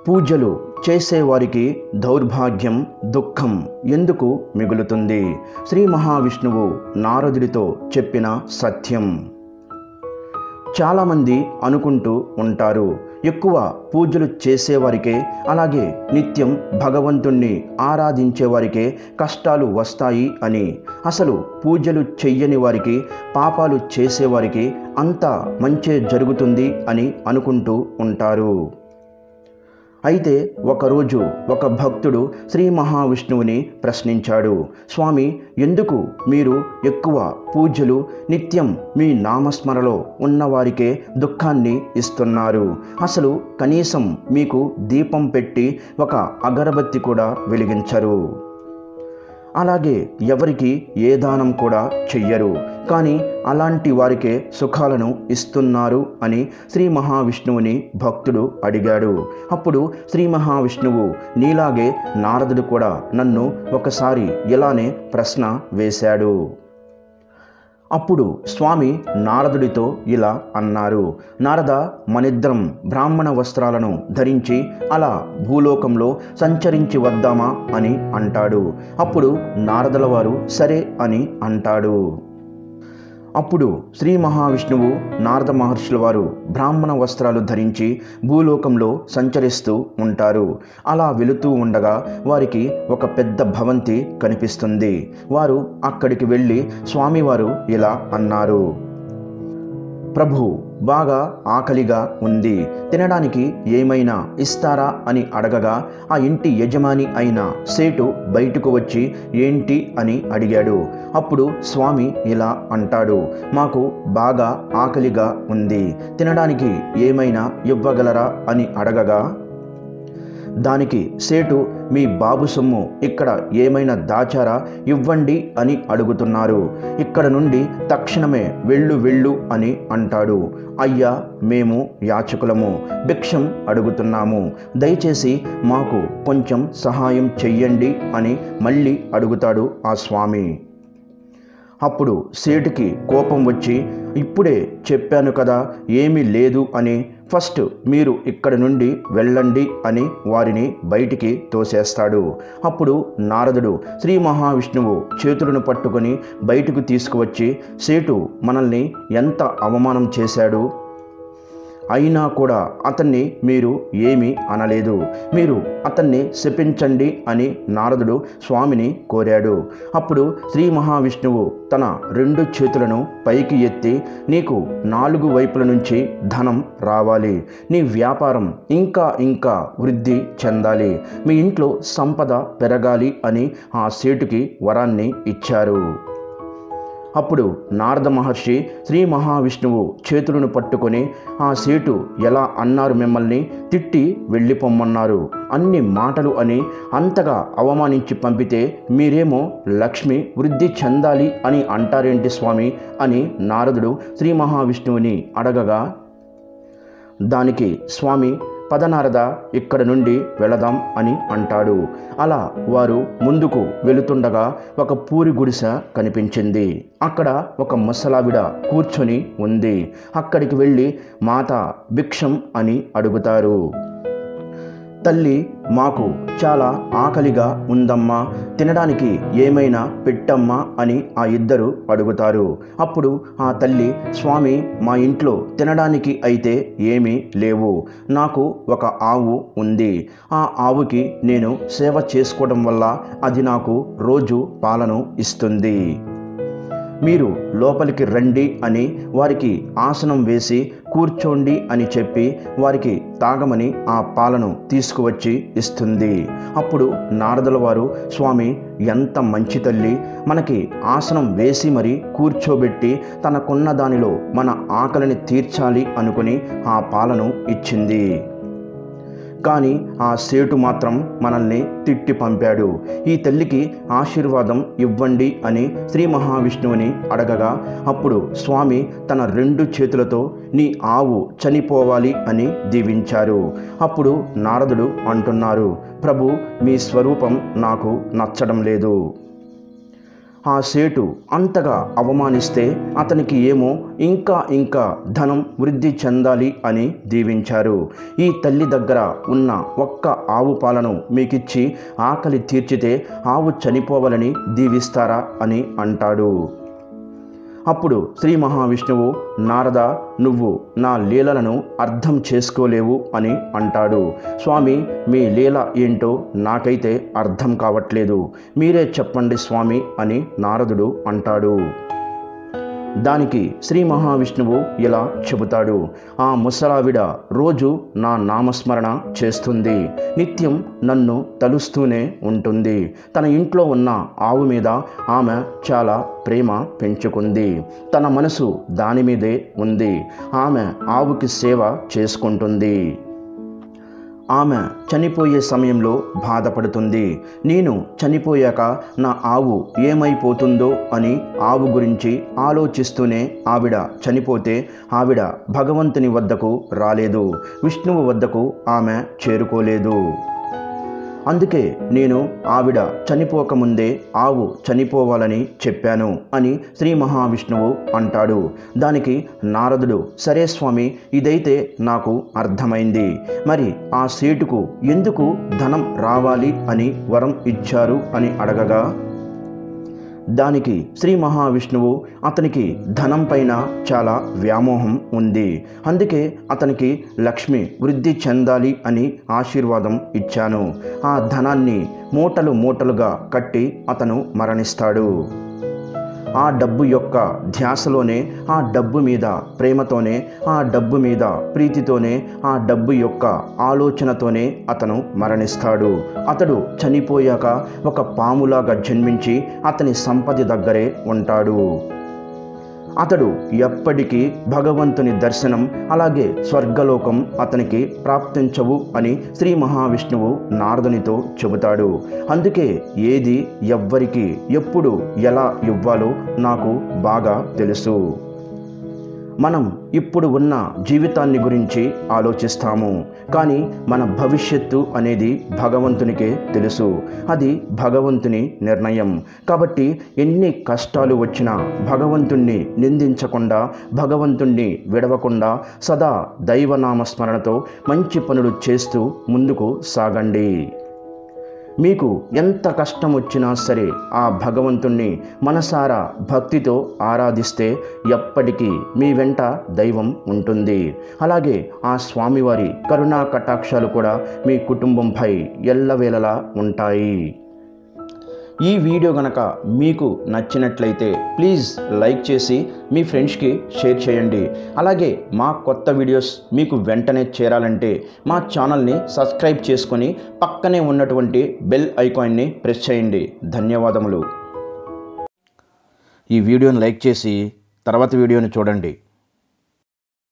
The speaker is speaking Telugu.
పూజలు చేసేవారికి దౌర్భాగ్యం దుఃఖం ఎందుకు మిగులుతుంది శ్రీ మహావిష్ణువు నారదుడితో చెప్పిన సత్యం చాలామంది అనుకుంటూ ఉంటారు ఎక్కువ పూజలు చేసేవారికే అలాగే నిత్యం భగవంతుణ్ణి ఆరాధించేవారికే కష్టాలు వస్తాయి అని అసలు పూజలు చెయ్యని వారికి పాపాలు చేసేవారికి అంతా మంచే జరుగుతుంది అని అనుకుంటూ ఉంటారు అయితే ఒకరోజు ఒక భక్తుడు శ్రీ మహావిష్ణువుని ప్రశ్నించాడు స్వామి ఎందుకు మీరు ఎక్కువ పూజలు నిత్యం మీ నామస్మరలో ఉన్నవారికే దుఃఖాన్ని ఇస్తున్నారు అసలు కనీసం మీకు దీపం పెట్టి ఒక అగరబత్తి కూడా వెలిగించరు అలాగే ఎవరికి ఏ దానం కూడా చెయ్యరు కానీ అలాంటి వారికే సుఖాలను ఇస్తున్నారు అని శ్రీ మహావిష్ణువుని భక్తుడు అడిగాడు అప్పుడు శ్రీ మహావిష్ణువు నీలాగే నారదుడు కూడా నన్ను ఒకసారి ఇలానే ప్రశ్న వేశాడు అప్పుడు స్వామి నారదుడితో ఇలా అన్నారు నారద మనిద్దరం బ్రాహ్మణ వస్త్రాలను ధరించి అలా భూలోకంలో సంచరించి వద్దామా అని అంటాడు అప్పుడు నారదుల వారు సరే అని అంటాడు అప్పుడు శ్రీ మహావిష్ణువు నారద మహర్షుల వారు బ్రాహ్మణ వస్త్రాలు ధరించి భూలోకంలో సంచరిస్తూ ఉంటారు అలా వెళుతూ ఉండగా వారికి ఒక పెద్ద భవంతి కనిపిస్తుంది వారు అక్కడికి వెళ్ళి స్వామివారు ఇలా అన్నారు ప్రభు బాగా ఆకలిగా ఉంది తినడానికి ఏమైనా ఇస్తారా అని అడగగా ఆ ఇంటి యజమాని అయిన సేటు బయటకు వచ్చి ఏంటి అని అడిగాడు అప్పుడు స్వామి ఇలా అంటాడు మాకు బాగా ఆకలిగా ఉంది తినడానికి ఏమైనా ఇవ్వగలరా అని అడగగా దానికి సేటు మీ బాబు సొమ్ము ఇక్కడ ఏమైనా దాచారా ఇవ్వండి అని అడుగుతున్నారు ఇక్కడ నుండి తక్షణమే వెళ్ళు వెళ్ళు అని అంటాడు అయ్యా మేము యాచకులము భిక్షం అడుగుతున్నాము దయచేసి మాకు కొంచెం సహాయం చెయ్యండి అని మళ్ళీ అడుగుతాడు ఆ స్వామి అప్పుడు సేటుకి కోపం వచ్చి ఇప్పుడే చెప్పాను కదా ఏమీ లేదు అని ఫస్ట్ మీరు ఇక్కడి నుండి వెళ్ళండి అని వారిని బయటికి తోసేస్తాడు అప్పుడు నారదుడు శ్రీ మహావిష్ణువు చేతులను పట్టుకొని బయటకు తీసుకువచ్చి సేటు మనల్ని ఎంత అవమానం చేశాడు అయినా కూడా అతన్ని మీరు ఏమీ అనలేదు మీరు అతన్ని శపించండి అని నారదుడు స్వామిని కోరాడు అప్పుడు శ్రీ మహావిష్ణువు తన రెండు చేతులను పైకి ఎత్తి నీకు నాలుగు వైపుల నుంచి ధనం రావాలి నీ వ్యాపారం ఇంకా ఇంకా వృద్ధి చెందాలి మీ ఇంట్లో సంపద పెరగాలి అని ఆ సేటుకి వరాన్ని ఇచ్చారు అప్పుడు నారద మహర్షి శ్రీ మహావిష్ణువు చేతులను పట్టుకొని ఆ సేటు ఎలా అన్నారు మిమ్మల్ని తిట్టి వెళ్ళిపోమ్మన్నారు అన్ని మాటలు అని అంతగా అవమానించి పంపితే మీరేమో లక్ష్మి వృద్ధి చెందాలి అని అంటారేంటి స్వామి అని నారదుడు శ్రీ మహావిష్ణువుని అడగగా దానికి స్వామి పదనారద ఇక్కడ నుండి వెళదాం అని అంటాడు అలా వారు ముందుకు వెళుతుండగా ఒక పూరి గుడిసె కనిపించింది అక్కడ ఒక ముసలావిడ కూర్చొని ఉంది అక్కడికి వెళ్ళి మాత భిక్షం అని అడుగుతారు తల్లి మాకు చాలా ఆకలిగా ఉందమ్మా తినడానికి ఏమైనా పెట్టమ్మా అని ఆ ఇద్దరు అడుగుతారు అప్పుడు ఆ తల్లి స్వామి మా ఇంట్లో తినడానికి అయితే ఏమీ లేవు నాకు ఒక ఆవు ఉంది ఆ ఆవుకి నేను సేవ చేసుకోవడం వల్ల అది నాకు రోజు పాలను ఇస్తుంది మీరు లోపలికి రండి అని వారికి ఆసనం వేసి కూర్చోండి అని చెప్పి వారికి తాగమని ఆ పాలను తీసుకువచ్చి ఇస్తుంది అప్పుడు నారదుల వారు స్వామి ఎంత మంచి తల్లి మనకి ఆసనం వేసి మరి కూర్చోబెట్టి తనకున్న దానిలో మన ఆకలిని తీర్చాలి అనుకుని ఆ పాలను ఇచ్చింది కానీ ఆ సేటు మాత్రం మనల్ని తిట్టి పంపాడు ఈ తల్లికి ఆశీర్వాదం ఇవ్వండి అని శ్రీ మహావిష్ణువుని అడగగా అప్పుడు స్వామి తన రెండు చేతులతో నీ ఆవు చనిపోవాలి అని దీవించారు అప్పుడు నారదుడు అంటున్నారు ప్రభు మీ స్వరూపం నాకు నచ్చడం లేదు ఆ సేటు అంతగా అవమానిస్తే అతనికి ఏమో ఇంకా ఇంకా ధనం వృద్ధి చెందాలి అని దీవించారు ఈ తల్లి దగ్గర ఉన్న ఒక్క ఆవు పాలను మీకిచ్చి ఆకలి తీర్చితే ఆవు చనిపోవాలని దీవిస్తారా అని అంటాడు అప్పుడు శ్రీ మహావిష్ణువు నారద నువ్వు నా లీలలను అర్థం చేసుకోలేవు అని అంటాడు స్వామి మీ లీల ఏంటో నాకైతే అర్థం కావట్లేదు మీరే చెప్పండి స్వామి అని నారదుడు అంటాడు దానికి శ్రీ మహావిష్ణువు ఇలా చెబుతాడు ఆ ముసలావిడ రోజు నా నామస్మరణ చేస్తుంది నిత్యం నన్ను తలుస్తూనే ఉంటుంది తన ఇంట్లో ఉన్న ఆవు మీద ఆమె చాలా ప్రేమ పెంచుకుంది తన మనసు దాని మీదే ఉంది ఆమె ఆవుకి సేవ చేసుకుంటుంది ఆమె చనిపోయే సమయంలో బాధపడుతుంది నేను చనిపోయాక నా ఆవు ఏమైపోతుందో అని ఆవు గురించి ఆలోచిస్తూనే ఆవిడ చనిపోతే ఆవిడ భగవంతుని వద్దకు రాలేదు విష్ణువు వద్దకు ఆమె చేరుకోలేదు అందుకే నేను ఆవిడ చనిపోకముందే ఆవు చనిపోవాలని చెప్పాను అని శ్రీ మహావిష్ణువు అంటాడు దానికి నారదుడు సరే స్వామి ఇదైతే నాకు అర్థమైంది మరి ఆ సేటుకు ఎందుకు ధనం రావాలి అని వరం ఇచ్చారు అని అడగగా దానికి శ్రీ మహావిష్ణువు అతనికి ధనం పైన చాలా వ్యామోహం ఉంది అందుకే అతనికి లక్ష్మి వృద్ధి చెందాలి అని ఆశీర్వాదం ఇచ్చాను ఆ ధనాన్ని మూటలు మూటలుగా కట్టి అతను మరణిస్తాడు ఆ డబ్బు యొక్క ధ్యాసలోనే ఆ డబ్బు మీద ప్రేమతోనే ఆ డబ్బు మీద ప్రీతితోనే ఆ డబ్బు యొక్క ఆలోచనతోనే అతను మరణిస్తాడు అతడు చనిపోయాక ఒక పాములాగా జన్మించి అతని సంపద దగ్గరే ఉంటాడు అతడు ఎప్పటికీ భగవంతుని దర్శనం అలాగే స్వర్గలోకం అతనికి ప్రాప్తించవు అని శ్రీ మహావిష్ణువు నారదునితో చెబుతాడు అందుకే ఏది ఎవ్వరికి ఎప్పుడు ఎలా ఇవ్వాలో నాకు బాగా తెలుసు మనం ఇప్పుడు ఉన్న జీవితాన్ని గురించి ఆలోచిస్తాము కానీ మన భవిష్యత్తు అనేది భగవంతునికే తెలుసు అది భగవంతుని నిర్ణయం కాబట్టి ఎన్ని కష్టాలు వచ్చినా భగవంతుణ్ణి నిందించకుండా భగవంతుణ్ణి విడవకుండా సదా దైవనామస్మరణతో మంచి పనులు చేస్తూ ముందుకు సాగండి మీకు ఎంత కష్టం వచ్చినా సరే ఆ భగవంతుణ్ణి మనసారా భక్తితో ఆరాధిస్తే ఎప్పటికీ మీ వెంట దైవం ఉంటుంది అలాగే ఆ స్వామివారి కరుణా కటాక్షాలు కూడా మీ కుటుంబంపై ఎల్లవేళలా ఉంటాయి ఈ వీడియో గనక మీకు నచ్చినట్లయితే ప్లీజ్ లైక్ చేసి మీ ఫ్రెండ్స్కి షేర్ చేయండి అలాగే మా కొత్త వీడియోస్ మీకు వెంటనే చేరాలంటే మా ఛానల్ని సబ్స్క్రైబ్ చేసుకొని పక్కనే ఉన్నటువంటి బెల్ ఐకాన్ని ప్రెస్ చేయండి ధన్యవాదములు ఈ వీడియోని లైక్ చేసి తర్వాత వీడియోని చూడండి